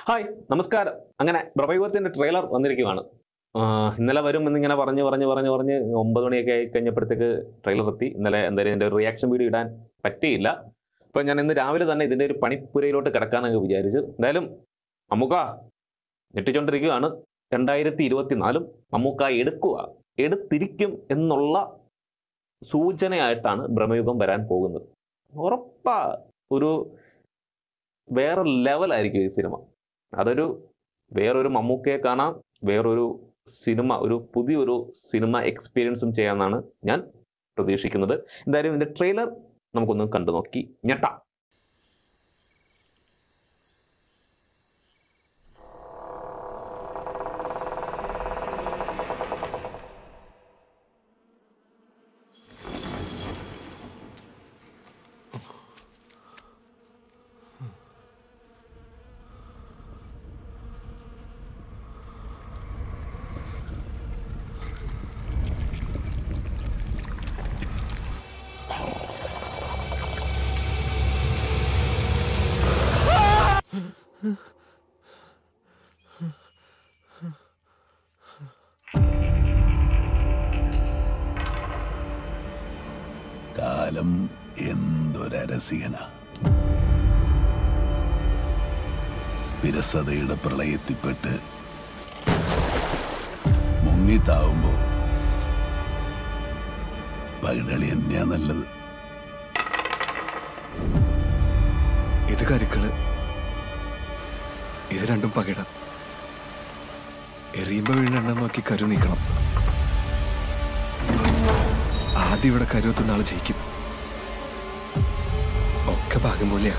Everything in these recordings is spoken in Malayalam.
ഹായ് നമസ്കാരം അങ്ങനെ പ്രഭയുഗത്തിന്റെ ട്രെയിലർ വന്നിരിക്കുകയാണ് ആ, ഇന്നലെ വരും എന്നിങ്ങനെ പറഞ്ഞ് പറഞ്ഞ് പറഞ്ഞ് പറഞ്ഞ് ഒമ്പത് മണിയൊക്കെ ആയി കഴിഞ്ഞപ്പോഴത്തേക്ക് ട്രെയിലർ എത്തി ഇന്നലെ എന്തായാലും ഇതിൻ്റെ ഒരു റിയാക്ഷൻ വീഡിയോ ഇടാൻ പറ്റിയില്ല അപ്പോൾ ഞാൻ ഇന്ന് രാവിലെ തന്നെ ഇതിൻ്റെ ഒരു പണിപ്പുരയിലോട്ട് കിടക്കാനൊക്കെ വിചാരിച്ചു എന്തായാലും അമ്മുക്ക ഞെട്ടിച്ചോണ്ടിരിക്കുകയാണ് രണ്ടായിരത്തി ഇരുപത്തിനാലും അമ്മുക്ക എടുക്കുക എടുത്തിരിക്കും എന്നുള്ള സൂചനയായിട്ടാണ് ബ്രഹ്മയുഗം വരാൻ പോകുന്നത് ഉറപ്പാ ഒരു വേറെ ലെവലായിരിക്കും ഈ സിനിമ അതൊരു വേറൊരു മമ്മൂക്കയെ കാണാം വേറൊരു സിനിമ ഒരു പുതിയൊരു സിനിമ എക്സ്പീരിയൻസും ചെയ്യാമെന്നാണ് ഞാൻ പ്രതീക്ഷിക്കുന്നത് എന്തായാലും ഇതിൻ്റെ ട്രെയിലർ നമുക്കൊന്ന് കണ്ടു നോക്കി ഞെട്ടാം കാലം എന്തൊരരസികന വിരസതയുടെ പ്രളയത്തിൽപ്പെട്ട് മുങ്ങിത്താവുമ്പോ പകിടളി തന്നെയാ നല്ലത് ഇത് കരുക്കള് ഇത് രണ്ടും പകിട എറിയുമ്പോ വീണെണ്ണം നോക്കി കരു നീക്കണം ആദ്യം ഇവിടെ കരുവത്തുന്ന ആള് ജയിക്കും ഒക്കെ ഭാഗം പോലെയാ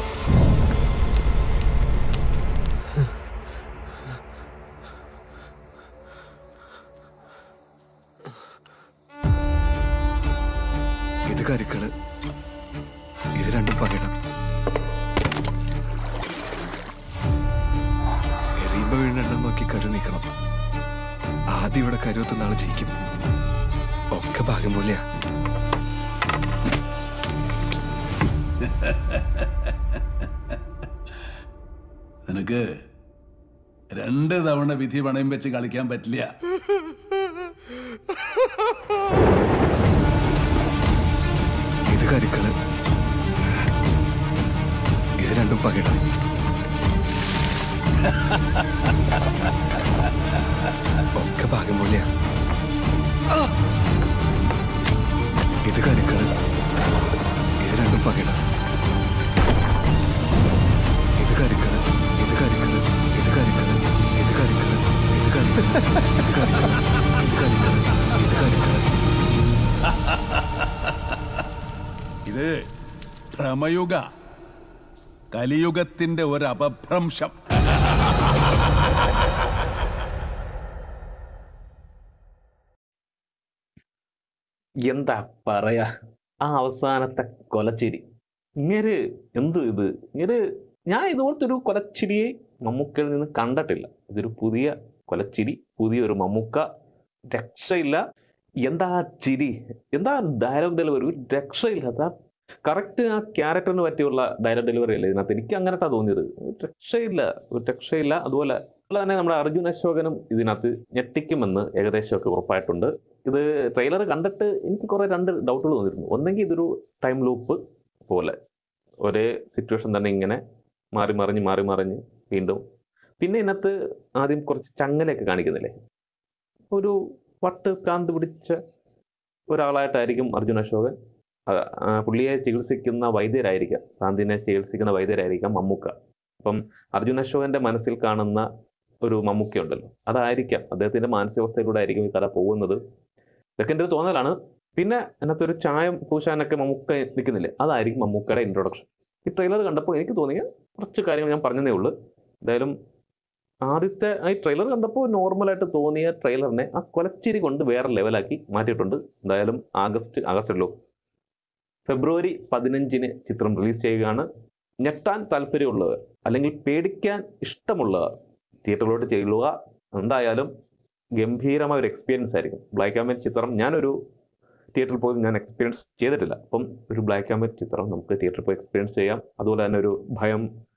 ഇത് കരുക്കള് ഇത് രണ്ടും പകിട എറിയുമ്പോ വീണെണ്ണം നോക്കി കരു നീക്കണം ആദ്യം ഇവിടെ കരുവത്തുന്ന ആള് ജയിക്കും ഒക്കെ ഭാഗം പോലെയാ നിനക്ക് രണ്ട് തവണ വിധി പണയം വെച്ച് കളിക്കാൻ പറ്റില്ല ഇത് കരുക്കള് ഇത് രണ്ടും പകിട ഒക്കെ ഭാഗം പോലെയാ ഇത് കരുക്കള് ഇത് രണ്ടും പകിട ഇത് കരുക്കള് ഇത് കരുക്കള് ഇത് കരുക്കള് ഇത് കരുക്കള് ഇത് കരുക്കള് ഇത് കരുക്കള് ഇത് കരുക്കള് ഇത് കരുക്കള് ഇത് ഭ്രമയുഗ കലിയുഗത്തിന്റെ ഒരു അപഭ്രംശം എന്താ പറയാ ആ അവസാനത്തെ കൊലച്ചിരി ഇങ്ങനെ എന്ത് ഇത് ഇങ്ങനെ ഞാൻ ഇതുപോലത്തെ ഒരു കൊലച്ചിരിയെ മമ്മൂക്കയിൽ നിന്ന് കണ്ടിട്ടില്ല ഇതൊരു പുതിയ കൊലച്ചിരി പുതിയൊരു മമ്മൂക്ക രക്ഷയില്ല എന്താ ആ ചിരി എന്താ ഡയലോഗ് ഡെലിവറി ഒരു രക്ഷയില്ലാത്ത കറക്റ്റ് ആ ക്യാരക്ടറിന് പറ്റിയുള്ള ഡയലോഗ് ഡെലിവറി അല്ലേ ഇതിനകത്ത് എനിക്ക് അങ്ങനെട്ടാ തോന്നിയത് ഒരു രക്ഷയില്ല ഒരു രക്ഷയില്ല അതുപോലെ അതുപോലെ തന്നെ നമ്മുടെ അർജുൻ അശോകനും ഇതിനകത്ത് ഞെട്ടിക്കുമെന്ന് ഏകദേശമൊക്കെ ഉറപ്പായിട്ടുണ്ട് ഇത് ട്രെയിലർ കണ്ടിട്ട് എനിക്ക് കുറേ രണ്ട് ഡൗട്ടുകൾ തോന്നിയിരുന്നു ഒന്നെങ്കിൽ ഇതൊരു ടൈം ലൂപ്പ് പോലെ ഒരേ സിറ്റുവേഷൻ തന്നെ ഇങ്ങനെ മാറി മറിഞ്ഞ് മാറി മറിഞ്ഞ് വീണ്ടും പിന്നെ ഇതിനകത്ത് ആദ്യം കുറച്ച് ചങ്ങലയൊക്കെ കാണിക്കുന്നില്ലേ ഒരു വട്ട് ഭ്രാന്ത് പിടിച്ച ഒരാളായിട്ടായിരിക്കും അർജുൻ അശോകൻ ആ, ആ, പുള്ളിയെ ചികിത്സിക്കുന്ന വൈദ്യരായിരിക്കാം ഭ്രാന്തിനെ ചികിത്സിക്കുന്ന വൈദ്യരായിരിക്കാം മമ്മൂക്ക അപ്പം അർജുൻ അശോകന്റെ മനസ്സിൽ കാണുന്ന ഒരു മമ്മൂക്ക ഉണ്ടല്ലോ അതായിരിക്കാം അദ്ദേഹത്തിന്റെ മാനസികാവസ്ഥയിലൂടെ ആയിരിക്കും ഈ കഥ പോകുന്നത് ഇതൊക്കെ എൻ്റെ ഒരു തോന്നലാണ് പിന്നെ അതിനകത്ത് ഒരു ചായം പൂശാനൊക്കെ മമ്മൂക്ക നിൽക്കുന്നില്ലേ അതായിരിക്കും മമ്മൂക്കയുടെ ഇൻട്രൊഡക്ഷൻ ഈ ട്രെയിലർ കണ്ടപ്പോൾ എനിക്ക് തോന്നിയ കുറച്ച് കാര്യങ്ങൾ ഞാൻ പറഞ്ഞതേ ഉള്ളൂ എന്തായാലും ആദ്യത്തെ ആ ഈ ട്രെയിലർ കണ്ടപ്പോൾ നോർമലായിട്ട് തോന്നിയ ട്രെയിലറിനെ ആ കൊലച്ചിരി കൊണ്ട് വേറെ ലെവലാക്കി മാറ്റിയിട്ടുണ്ട് എന്തായാലും ആഗസ്റ്റ് ആഗസ്റ്റല്ലോ ഫെബ്രുവരി പതിനഞ്ചിന് ചിത്രം റിലീസ് ചെയ്യുകയാണ് ഞെട്ടാൻ താല്പര്യമുള്ളവർ അല്ലെങ്കിൽ പേടിക്കാൻ ഇഷ്ടമുള്ളവർ തിയേറ്ററിലോട്ട് ചെല്ലുക എന്തായാലും ഗംഭീരമായ ഒരു എക്സ്പീരിയൻസ് ആയിരിക്കും ബ്ലാക്ക് ആൻഡ് വൈറ്റ് ചിത്രം ഞാനൊരു തിയേറ്ററിൽ പോയി ഞാൻ എക്സ്പീരിയൻസ് ചെയ്തിട്ടില്ല അപ്പം ഒരു ബ്ലാക്ക് ആൻഡ് വൈറ്റ് ചിത്രം നമുക്ക് തിയേറ്ററിൽ പോയി എക്സ്പീരിയൻസ് ചെയ്യാം അതുപോലെ തന്നെ ഒരു ഭയം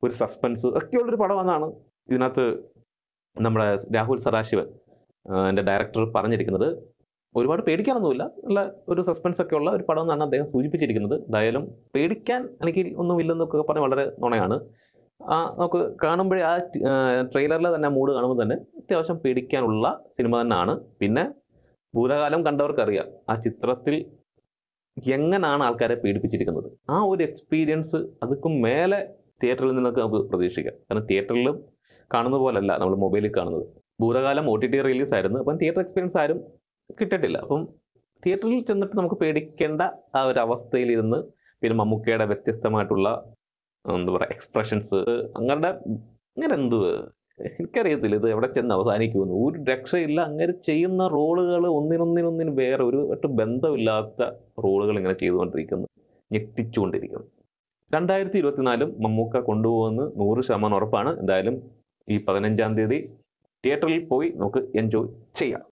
ഒരു സസ്പെൻസ് ഒക്കെയുള്ളൊരു പടമെന്നാണ് ഇതിനകത്ത് നമ്മുടെ രാഹുൽ സദാശിവൻ ആ, എൻ്റെ ഡയറക്ടർ പറഞ്ഞിരിക്കുന്നത് ഒരുപാട് പേടിക്കാനൊന്നുമില്ല നല്ല ഒരു സസ്പെൻസ് ഒക്കെ ഉള്ള ഒരു പടം എന്നാണ് അദ്ദേഹം സൂചിപ്പിച്ചിരിക്കുന്നത് എന്തായാലും പേടിക്കാൻ എനിക്ക് ഒന്നുമില്ലെന്നൊക്കെ പറഞ്ഞ് വളരെ നുണയാണ് ആ നമുക്ക് കാണുമ്പോഴേ ആ ട്രെയിലറിലെ തന്നെ മൂഡ് കാണുമ്പോൾ തന്നെ അത്യാവശ്യം പേടിക്കാനുള്ള സിനിമ തന്നെയാണ് പിന്നെ ഭൂതകാലം കണ്ടവർക്കറിയാം ആ ചിത്രത്തിൽ എങ്ങനെയാണ് ആൾക്കാരെ പീഡിപ്പിച്ചിരിക്കുന്നത് ആ ഒരു എക്സ്പീരിയൻസ് അതുക്കും മേലെ തിയേറ്ററിൽ നിന്നൊക്കെ നമുക്ക് പ്രതീക്ഷിക്കാം കാരണം തിയേറ്ററിലും കാണുന്ന പോലല്ല നമ്മൾ മൊബൈലിൽ കാണുന്നത് ഭൂതകാലം ഒ ടി ടി റിലീസ് ആയിരുന്നു അപ്പം തിയേറ്റർ എക്സ്പീരിയൻസ് ആരും കിട്ടിയിട്ടില്ല അപ്പം തിയേറ്ററിൽ ചെന്നിട്ട് നമുക്ക് പേടിക്കേണ്ട ആ ഒരു അവസ്ഥയിലിരുന്ന് പിന്നെ മമ്മൂക്കയുടെ വ്യത്യസ്തമായിട്ടുള്ള എന്താ പറയുക എക്സ്പ്രഷൻസ് അങ്ങനെ അങ്ങനെ എന്ത് എനിക്കറിയത്തില്ല ഇത് എവിടെ ചെന്ന് അവസാനിക്കുമെന്ന് ഒരു രക്ഷയില്ല അങ്ങനെ ചെയ്യുന്ന റോളുകൾ ഒന്നിനൊന്നിനൊന്നിന് വേറെ ഒരു ഒട്ടും ബന്ധമില്ലാത്ത റോളുകൾ ഇങ്ങനെ ചെയ്തുകൊണ്ടിരിക്കുന്നു ഞെട്ടിച്ചുകൊണ്ടിരിക്കുന്നു രണ്ടായിരത്തി ഇരുപത്തിനാലും മമ്മൂക്ക കൊണ്ടുപോകുമെന്ന് നൂറ് ശതമാനം ഉറപ്പാണ് എന്തായാലും ഈ പതിനഞ്ചാം തീയതി തിയേറ്ററിൽ പോയി നമുക്ക് എൻജോയ് ചെയ്യാം